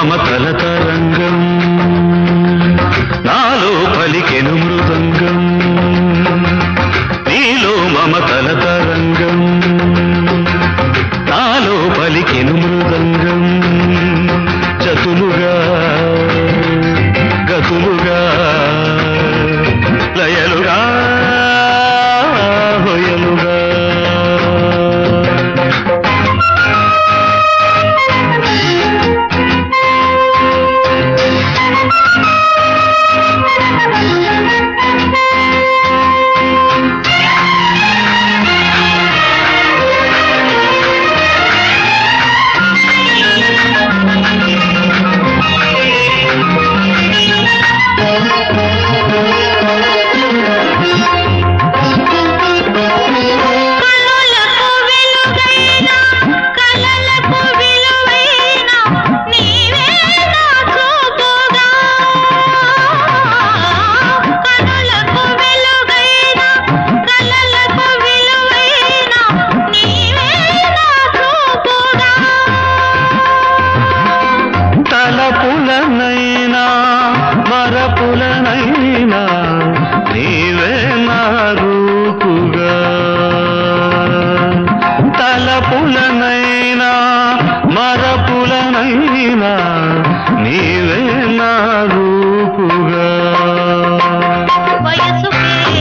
మమతల తరంగం నాలో పలికెను మృదంగం నీలో మమతల తరంగం నాలో పలికెను మృదంగం చతులుగా గతులుగా లయలుగా హొయలుగా కనులకు వెలుగైన కలలకు విలువైన నీవే నా చూపుగా కనులకు వెలుగైన కలలకు విలువైన నీవే నా చూపుగా తలపులనైనా మరపులనైనా నీవే నా రూపుగా తలపులనైనా మరపులనైనా నీవే నా రూపుగా వయసుకే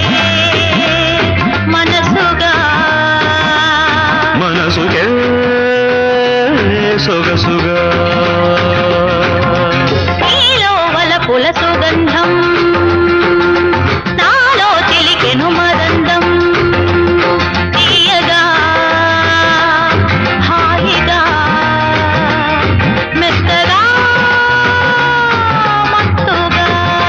మనసుగా మనసుకే సొగసుగా నీలో వలపుల సుగంధం నాలో చిలికెను మదందం తీయగా హాయిగా మెత్తగా మత్తుగా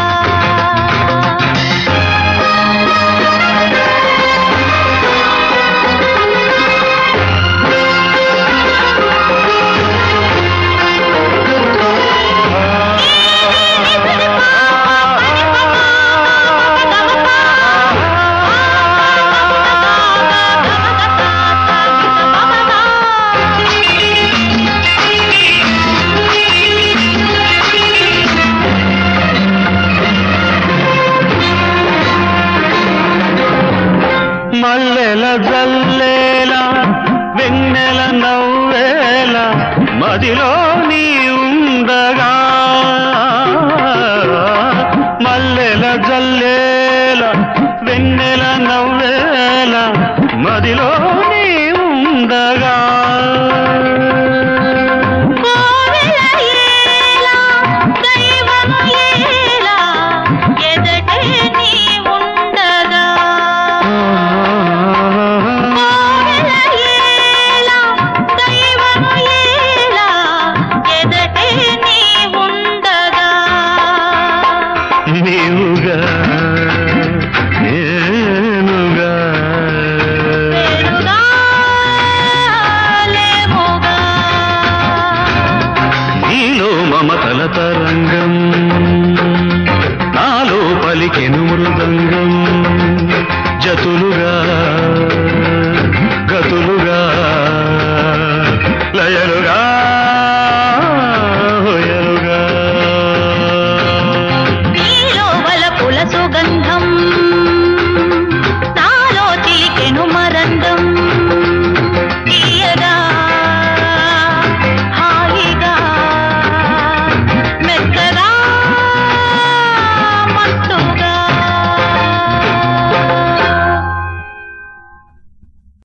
మల్లెల జల్లేలా వెన్నెల నవ్వేలా మదిలో నీ ఉండగా మల్లెల జల్లేలా వెన్నెల నవ్వేలా మదిలో నీ ఉండగా కోవెల ఏలా దైవము ఏలా ఎదటే నీ ఉండగా కోవెల ఏలా దైవము ఏలా ఎదటే నీ ఉండగా నీవుగా నేనుగా వేరుగా లేముగా నీలో మమతల తరంగం